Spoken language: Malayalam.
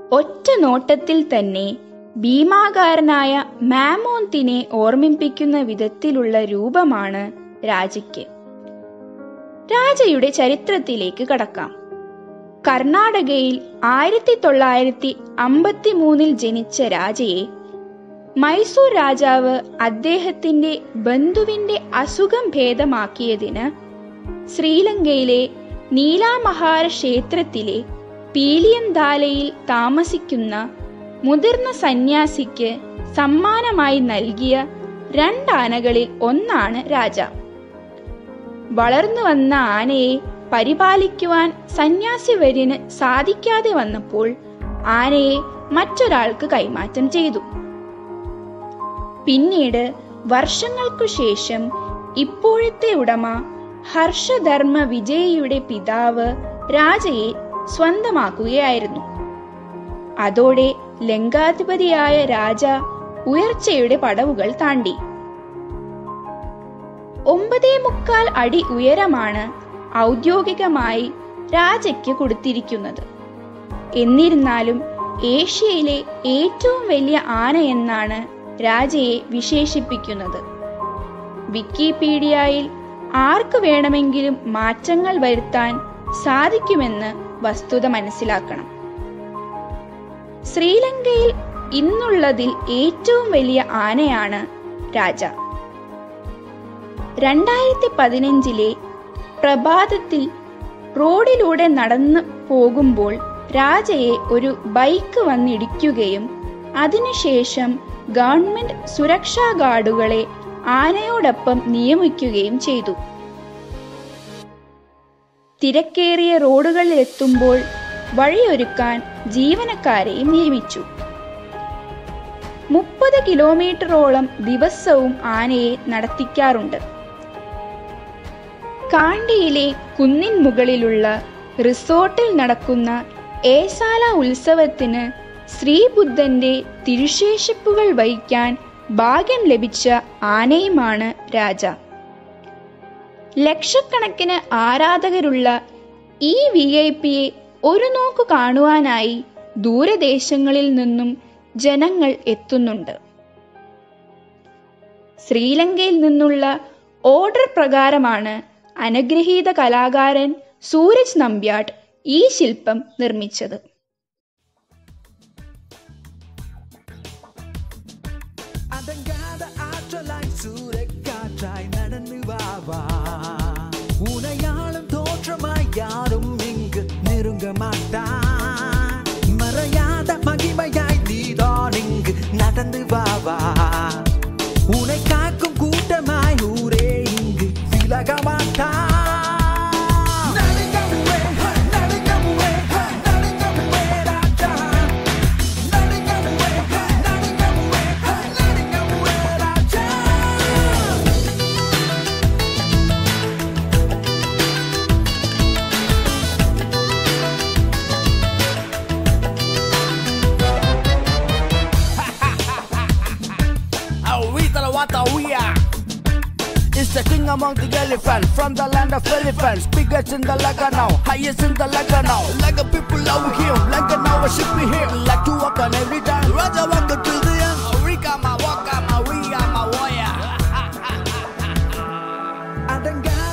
ഒറ്റ നോട്ടത്തിൽ തന്നെ ഭീമാകാരനായ മാമോന്തിനെ ഓർമ്മിപ്പിക്കുന്ന വിധത്തിലുള്ള രൂപമാണ് രാജയ്ക്ക് രാജയുടെ ചരിത്രത്തിലേക്ക് കടക്കാം കർണാടകയിൽ ആയിരത്തി തൊള്ളായിരത്തി അമ്പത്തി മൂന്നിൽ ജനിച്ച രാജയെ മൈസൂർ രാജാവ് അദ്ദേഹത്തിന്റെ ബന്ധുവിന്റെ അസുഖം ഭേദമാക്കിയതിന് ശ്രീലങ്കയിലെ നീലാമഹാര ക്ഷേത്രത്തിലെ പീലിയന്താലയിൽ താമസിക്കുന്ന മുതിർന്ന സന്യാസിക്ക് സമ്മാനമായി നൽകിയ രണ്ടാനകളിൽ ഒന്നാണ് രാജ വളർന്നു വന്ന ആനയെ പരിപാലിക്കുവാൻ സന്യാസിവര്യന് സാധിക്കാതെ വന്നപ്പോൾ ആനയെ മറ്റൊരാൾക്ക് കൈമാറ്റം ചെയ്തു പിന്നീട് വർഷങ്ങൾക്കു ശേഷം ഇപ്പോഴത്തെ ഉടമ ഹർഷധർമ്മ വിജയിയുടെ പിതാവ് രാജയെ സ്വന്തമാക്കുകയായിരുന്നു അതോടെ ലങ്കാധിപതിയായ രാജ ഉയർച്ചയുടെ പടവുകൾ താണ്ടി ഒമ്പതേ മുക്കാൽ അടി ഉയരമാണ് ഔദ്യോഗികമായി രാജയ്ക്ക് കൊടുത്തിരിക്കുന്നത് എന്നിരുന്നാലും ഏഷ്യയിലെ ഏറ്റവും വലിയ ആന എന്നാണ് രാജയെ വിശേഷിപ്പിക്കുന്നത് വിക്കിപീഡിയയിൽ ആർക്ക് വേണമെങ്കിലും മാറ്റങ്ങൾ വരുത്താൻ സാധിക്കുമെന്ന് വസ്തുത മനസ്സിലാക്കണം ശ്രീലങ്കയിൽ ഇന്നുള്ളതിൽ ഏറ്റവും വലിയ ആനയാണ് രാജ രണ്ടായിരത്തി പതിനഞ്ചിലെ പ്രഭാതത്തിൽ റോഡിലൂടെ നടന്നു പോകുമ്പോൾ രാജയെ ഒരു ബൈക്ക് വന്നിടിക്കുകയും അതിനുശേഷം ഗവൺമെന്റ് സുരക്ഷാ ഗാർഡുകളെ ആനയോടൊപ്പം നിയമിക്കുകയും ചെയ്തു തിരക്കേറിയ റോഡുകളിലെത്തുമ്പോൾ വഴിയൊരുക്കാൻ ജീവനക്കാരെയും നിയമിച്ചു മുപ്പത് കിലോമീറ്ററോളം ദിവസവും ആനയെ നടത്തിക്കാറുണ്ട് കാണ്ടിയിലെ കുന്നിൻ മുകളിലുള്ള റിസോർട്ടിൽ നടക്കുന്ന ഏസാല ഉത്സവത്തിന് ശ്രീബുദ്ധന്റെ തിരുശേഷിപ്പുകൾ വഹിക്കാൻ ഭാഗ്യം ലഭിച്ച ആനയുമാണ് രാജ ലക്ഷക്കണക്കിന് ആരാധകരുള്ള ഈ വി ഐ പിയെ ഒരു നോക്കു കാണുവാനായി ദൂരദേശങ്ങളിൽ നിന്നും ജനങ്ങൾ എത്തുന്നുണ്ട് ശ്രീലങ്കയിൽ നിന്നുള്ള ഓർഡർ പ്രകാരമാണ് അനുഗ്രഹീത കലാകാരൻ സൂരജ് നമ്പ്യാട്ട് ഈ ശില്പം നിർമ്മിച്ചത് அடங்காத ஆற்றலாய் சூறைக்காற்றாய் நடந்து வாவா உனையாளும் தோற்றமாய் யாரும் இங்கு நெருங்க மாட்டான் மறையாத மகிமையாய் நீதான் இங்கு நடந்து வாவா உனை காக்கும் கூட்டமாய் ஊரே இங்கு விலக மாட்டான் நடுங்கமுவே, ஹ, நடுங்கமுவே, ஹ, நடுங்கமுவே ராஜா. நடுங்கமுவே, ஹ, நடுங்கமுவே, ஹ, நடுங்கமுவே ராஜா. Awita wata uya. It's the king among the elephants from the land of elephants. Biggest in the Laganau, highest in the Laganau. Like a people over here, like an hour should be here. Like to walk on every time. Raja walk till the end. Rika ma waka ma wiya ma waya. அடங்கா